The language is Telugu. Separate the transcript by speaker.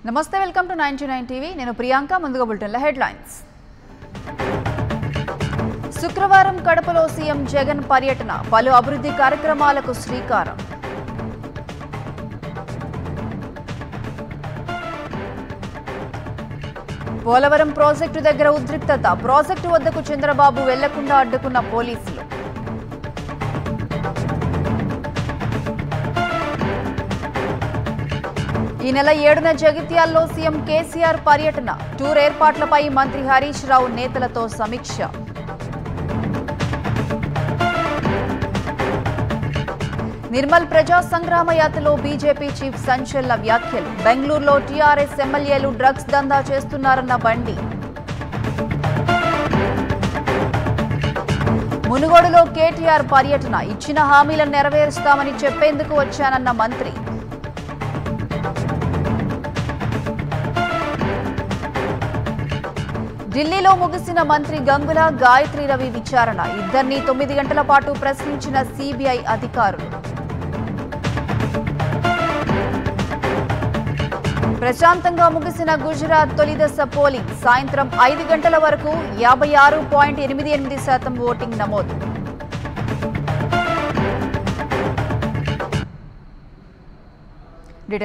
Speaker 1: నమస్తే welcome to ninety nine TV నేను ప్రియాంక ముందుగా బులెటిన్ల హెడ్లైన్స్ శుక్రవారం కడపలో సీఎం జగన్ పర్యటన పలు అభివృద్ధి కార్యక్రమాలకు శ్రీకారం పోలవరం ప్రాజెక్టు దగ్గర ఉద్రిక్తత ప్రాజెక్టు వద్దకు చంద్రబాబు వెళ్లకుండా అడ్డుకున్న పోలీసులు ఈ నెల ఏడున జగిత్యాల్లో సీఎం కేసీఆర్ పర్యటన టూర్ ఏర్పాట్లపై మంత్రి హరీష్ రావు నేతలతో సమీక్ష నిర్మల్ ప్రజా సంగ్రామ యాత్రలో బీజేపీ చీఫ్ సంచలన వ్యాఖ్యలు బెంగళూరులో టీఆర్ఎస్ ఎమ్మెల్యేలు డ్రగ్స్ దందా చేస్తున్నారన్న బండి మునుగోడులో కేటీఆర్ పర్యటన ఇచ్చిన హామీలను నెరవేరుస్తామని చెప్పేందుకు వచ్చానన్న మంత్రి ఢిల్లీలో ముగిసిన మంత్రి గంగుల గాయత్రి రవి విచారణ ఇద్దరిని తొమ్మిది గంటల పాటు ప్రశ్నించిన సిబిఐ అధికారులు ప్రశాంతంగా ముగిసిన గుజరాత్ తొలిదశ పోలింగ్ సాయంత్రం ఐదు గంటల వరకు యాభై ఆరు పాయింట్ ఎనిమిది ఎనిమిది శాతం ఓటింగ్ నమోదు